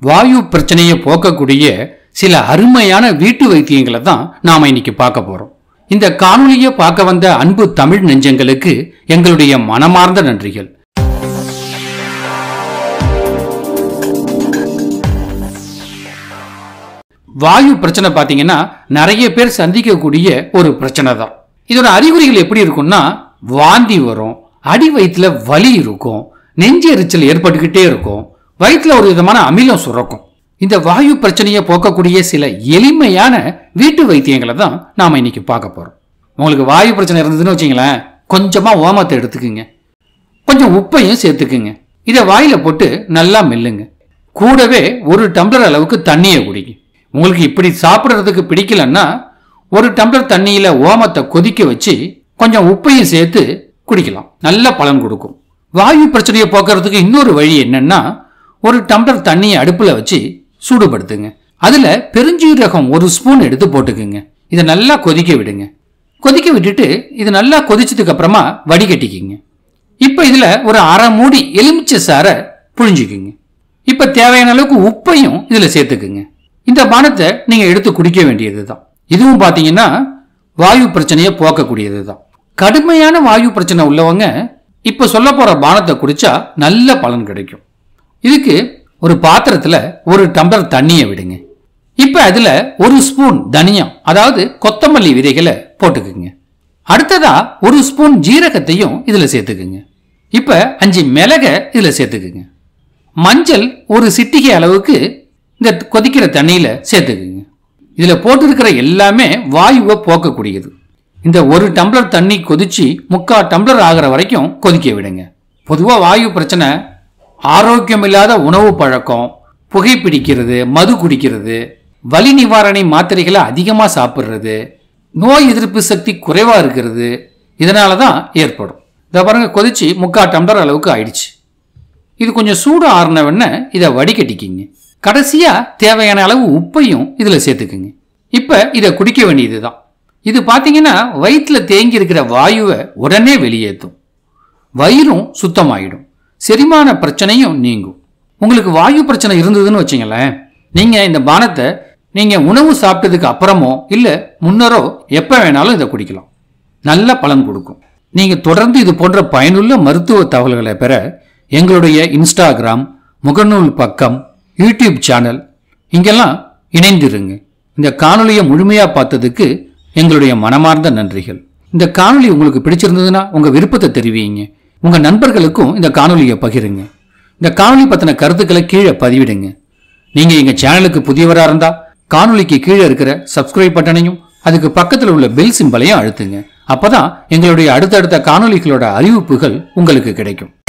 வாயு பிரச்சனையை போக்கக்கூடிய சில அருமையான வீட்டு வைத்தியங்களை தான் நாம இன்னைக்கு பார்க்க போறோம் இந்த காணொளியை பார்க்க வந்த அன்பு தமிழ் நெஞ்சங்களுக்கு எங்களுடைய மனமார்ந்த நன்றிகள் வாயு பிரச்சனை பார்த்தீங்கன்னா நிறைய பேர் சந்திக்கக்கூடிய ஒரு பிரச்சனை தான் இதோட அறிகுறிகள் எப்படி இருக்கும்னா வாந்தி வரும் அடி வயிற்றுல வலி இருக்கும் நெஞ்சு எரிச்சல் ஏற்பட்டுக்கிட்டே இருக்கும் வயிற்றுல ஒரு விதமான அமிலம் சுரக்கும் இந்த வாயு பிரச்சனையை போக்கக்கூடிய சில எளிமையான வீட்டு வைத்தியங்களை தான் நாம இன்னைக்கு பார்க்க போறோம் உங்களுக்கு வாயு பிரச்சனை இருந்ததுன்னு வச்சுங்களேன் கொஞ்சமா ஓமத்தை எடுத்துக்குங்க கொஞ்சம் உப்பையும் சேர்த்துக்குங்க இதை வாயில போட்டு நல்லா மெல்லுங்க கூடவே ஒரு டம்ளர் அளவுக்கு தண்ணியை குடிங்க உங்களுக்கு இப்படி சாப்பிட்றதுக்கு பிடிக்கலன்னா ஒரு டம்ளர் தண்ணியில ஓமத்தை கொதிக்க வச்சு கொஞ்சம் உப்பையும் சேர்த்து குடிக்கலாம் நல்ல பலன் கொடுக்கும் வாயு பிரச்சனையை போக்குறதுக்கு இன்னொரு வழி என்னன்னா ஒரு டம்ளர் தண்ணியை அடுப்புல வச்சு சூடுபடுத்துங்க அதுல பெருஞ்சீரகம் ஒரு ஸ்பூன் எடுத்து போட்டுக்குங்க இதை நல்லா கொதிக்க விடுங்க கொதிக்க விட்டுட்டு இது நல்லா கொதிச்சதுக்கு அப்புறமா வடிகட்டிக்கிங்க இப்போ இதுல ஒரு அரை மூடி எலுமிச்சை சாறை புழிஞ்சுக்குங்க இப்போ தேவையான அளவுக்கு உப்பையும் இதுல சேர்த்துக்குங்க இந்த பானத்தை நீங்க எடுத்து குடிக்க வேண்டியது தான் இதுவும் பார்த்தீங்கன்னா வாயு பிரச்சனையை போக்கக்கூடியது தான் கடுமையான வாயு பிரச்சனை உள்ளவங்க இப்போ சொல்ல போற பானத்தை குடிச்சா நல்ல பலன் கிடைக்கும் இதுக்கு ஒரு பாத்திரத்துல ஒரு டம்ளர் தண்ணியை விடுங்க இப்ப அதுல ஒரு ஸ்பூன் தனியம் அதாவது கொத்தமல்லி விதைகளை போட்டுக்குங்க அடுத்ததா ஒரு ஸ்பூன் ஜீரகத்தையும் இதுல சேர்த்துக்குங்க இப்ப அஞ்சு மிளகை இதுல சேர்த்துக்குங்க மஞ்சள் ஒரு சிட்டிகை அளவுக்கு இந்த கொதிக்கிற தண்ணியில சேர்த்துக்குங்க இதுல போட்டிருக்கிற எல்லாமே வாயுவை போக்கக்கூடியது இந்த ஒரு டம்ளர் தண்ணி கொதிச்சு முக்கால் டம்ளர் ஆகிற வரைக்கும் கொதிக்க விடுங்க பொதுவா வாயு பிரச்சனை ஆரோக்கியமில்லாத உணவு பழக்கம் புகைப்பிடிக்கிறது மது குடிக்கிறது வலி நிவாரணை மாத்திரைகளை அதிகமாக சாப்பிட்றது நோய் எதிர்ப்பு சக்தி குறைவாக இருக்கிறது இதனால தான் ஏற்படும் இதை பாருங்க கொதிச்சு முக்கால் டம்ளர் அளவுக்கு ஆயிடுச்சு இது கொஞ்சம் சூடு ஆறினவொடனே இதை வடிகட்டிக்கிங்க கடைசியாக தேவையான அளவு உப்பையும் இதில் சேர்த்துக்குங்க இப்போ இதை குடிக்க வேண்டியது தான் இது பார்த்தீங்கன்னா வயிற்றில் தேங்கி இருக்கிற வாயுவை உடனே வெளியேற்றும் வயிறும் சுத்தமாயிடும் செரிமான பிரச்சனையும் நீங்கும் உங்களுக்கு வாயு பிரச்சனை இருந்ததுன்னு வச்சுங்களேன் நீங்கள் இந்த பானத்தை நீங்கள் உணவு சாப்பிட்டதுக்கு அப்புறமோ இல்லை முன்னரோ எப்போ வேணாலும் இதை குடிக்கலாம் நல்ல பலன் கொடுக்கும் நீங்கள் தொடர்ந்து இது போன்ற பயனுள்ள மருத்துவ தகவல்களை பெற எங்களுடைய இன்ஸ்டாகிராம் முகநூல் பக்கம் யூடியூப் சேனல் இங்கெல்லாம் இணைந்திருங்க இந்த காணொலியை முழுமையாக பார்த்ததுக்கு எங்களுடைய மனமார்ந்த நன்றிகள் இந்த காணொளி உங்களுக்கு பிடிச்சிருந்ததுன்னா உங்கள் விருப்பத்தை தெரிவிங்க உங்கள் நண்பர்களுக்கும் இந்த காணொலியை பகிருங்க இந்த காணொளி பற்றின கருத்துக்களை கீழே பதிவிடுங்க நீங்கள் எங்கள் சேனலுக்கு புதியவராக இருந்தால் காணொளிக்கு கீழே இருக்கிற சப்ஸ்கிரைப் பட்டனையும் அதுக்கு பக்கத்தில் உள்ள பெல் சிம்பலையும் அழுத்துங்க அப்பதான் எங்களுடைய அடுத்தடுத்த காணொளிகளோட அறிவிப்புகள் உங்களுக்கு கிடைக்கும்